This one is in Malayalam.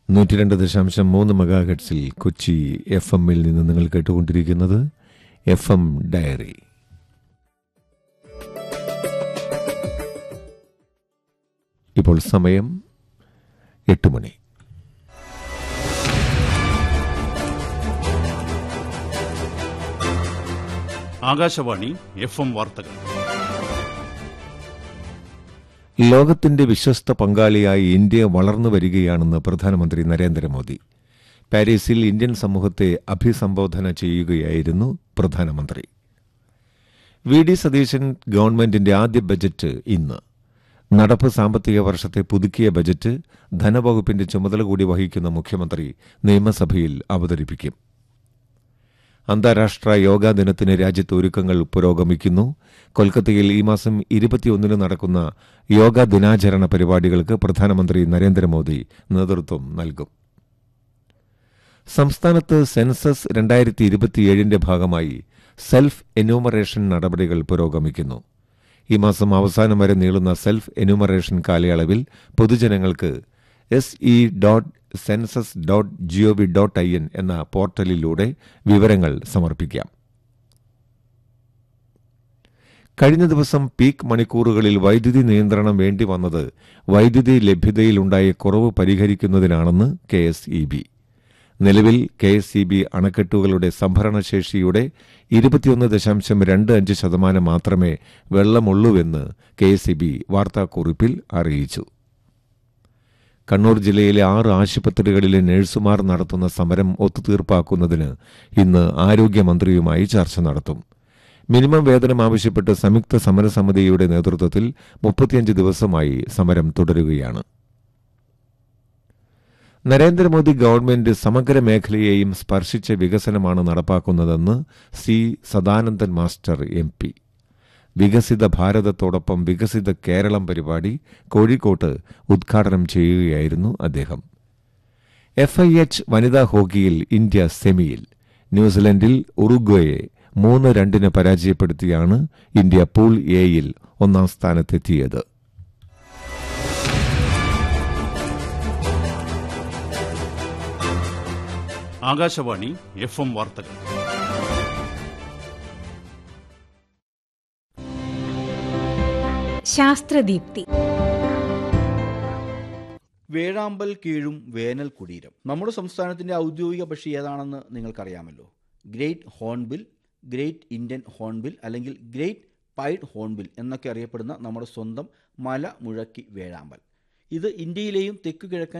നൂറ്റി രണ്ട് ദശാംശം മൂന്ന് മെഗാഹെഡ്സിൽ കൊച്ചി എഫ് എമ്മിൽ നിന്ന് നിങ്ങൾ കേട്ടുകൊണ്ടിരിക്കുന്നത് എഫ് എം ഡയറി ഇപ്പോൾ സമയം എട്ട് മണി ആകാശവാണി എഫ് എം വാർത്തകൾ ലോകത്തിന്റെ വിശ്വസ്ത പങ്കാളിയായി ഇന്ത്യ വളർന്നു വരികയാണെന്ന് പ്രധാനമന്ത്രി നരേന്ദ്രമോദി പാരീസിൽ ഇന്ത്യൻ സമൂഹത്തെ അഭിസംബോധന ചെയ്യുകയായിരുന്നു പ്രധാനമന്ത്രി വി ഡി സതീശൻ ഗവൺമെന്റിന്റെ ആദ്യ ബജറ്റ് ഇന്ന് നടപ്പ് സാമ്പത്തിക വർഷത്തെ പുതുക്കിയ ബജറ്റ് ധനവകുപ്പിന്റെ ചുമതല കൂടി വഹിക്കുന്ന മുഖ്യമന്ത്രി നിയമസഭയിൽ അവതരിപ്പിക്കും അന്താരാഷ്ട്ര യോഗാ ദിനത്തിന് രാജ്യത്ത് ഒരുക്കങ്ങൾ പുരോഗമിക്കുന്നു കൊൽക്കത്തയിൽ ഈ മാസം ഇരുപത്തിയൊന്നിന് നടക്കുന്ന യോഗാ ദിനാചരണ പരിപാടികൾക്ക് പ്രധാനമന്ത്രി നരേന്ദ്രമോദി നേതൃത്വം നൽകും സംസ്ഥാനത്ത് സെൻസസ് രണ്ടായിരത്തി ഇരുപത്തിയേഴിന്റെ ഭാഗമായി സെൽഫ് എന്യൂമറേഷൻ നടപടികൾ പുരോഗമിക്കുന്നു ഈ മാസം അവസാനം വരെ നീളുന്ന സെൽഫ് എന്യൂമറേഷൻ കാലയളവിൽ പൊതുജനങ്ങൾക്ക് S E dot census dot GOV dot I N എന്ന പോർട്ടലിലൂടെ വിവരങ്ങൾ സമർപ്പിക്കാം കഴിഞ്ഞ ദിവസം പീക്ക് മണിക്കൂറുകളിൽ വൈദ്യുതി നിയന്ത്രണം വേണ്ടി വന്നത് വൈദ്യുതി ലഭ്യതയിലുണ്ടായ കുറവ് പരിഹരിക്കുന്നതിനാണെന്ന് കെ എസ് ഇ ബി നിലവിൽ കെ എസ് ഇ ബി അണക്കെട്ടുകളുടെ സംഭരണശേഷിയുടെ ഇരുപത്തിയൊന്ന് ദശാംശം രണ്ട് അഞ്ച് ശതമാനം മാത്രമേ വെള്ളമുള്ളൂവെന്ന് കെ എസ് ഇ ബി വാർത്താക്കുറിപ്പിൽ അറിയിച്ചു കണ്ണൂർ ജില്ലയിലെ ആറ് ആശുപത്രികളിലെ നഴ്സുമാർ നടത്തുന്ന സമരം ഒത്തുതീർപ്പാക്കുന്നതിന് ഇന്ന് ആരോഗ്യമന്ത്രിയുമായി ചർച്ച നടത്തും മിനിമം വേതനം ആവശ്യപ്പെട്ട് സംയുക്ത സമരസമിതിയുടെ നേതൃത്വത്തിൽ മുപ്പത്തിയഞ്ച് ദിവസമായി സമരം തുടരുകയാണ് നരേന്ദ്രമോദി ഗവൺമെന്റ് സമഗ്ര മേഖലയെയും സ്പർശിച്ച വികസനമാണ് നടപ്പാക്കുന്നതെന്ന് C Sadanandan master M P വികസിത ഭാരതത്തോടൊപ്പം വികസിത കേരളം പരിപാടി കോഴിക്കോട്ട് ഉദ്ഘാടനം ചെയ്യുകയായിരുന്നു അദ്ദേഹം എഫ് ഐ എച്ച് വനിതാ ഹോക്കിയിൽ ഇന്ത്യ സെമിയിൽ ന്യൂസിലൻഡിൽ ഉറുഗ്വയെ മൂന്ന് രണ്ടിന് പരാജയപ്പെടുത്തിയാണ് ഇന്ത്യ പൂൾ എയിൽ ഒന്നാം സ്ഥാനത്തെത്തിയത് ആകാശവാണി എഫ് എം വാർത്തകൾ ശാസ്ത്രദീപ്തി വേഴാമ്പൽ കീഴും വേനൽ കുടീരം നമ്മുടെ സംസ്ഥാനത്തിന്റെ ഔദ്യോഗിക പക്ഷി ഏതാണെന്ന് നിങ്ങൾക്കറിയാമല്ലോ great hornbill great Indian hornbill അല്ലെങ്കിൽ ഗ്രേറ്റ് പൈഡ് ഹോൺബിൽ എന്നൊക്കെ അറിയപ്പെടുന്ന നമ്മുടെ സ്വന്തം മല മുഴക്കി വേഴാമ്പൽ ഇത് ഇന്ത്യയിലെയും തെക്ക് കിഴക്കൻ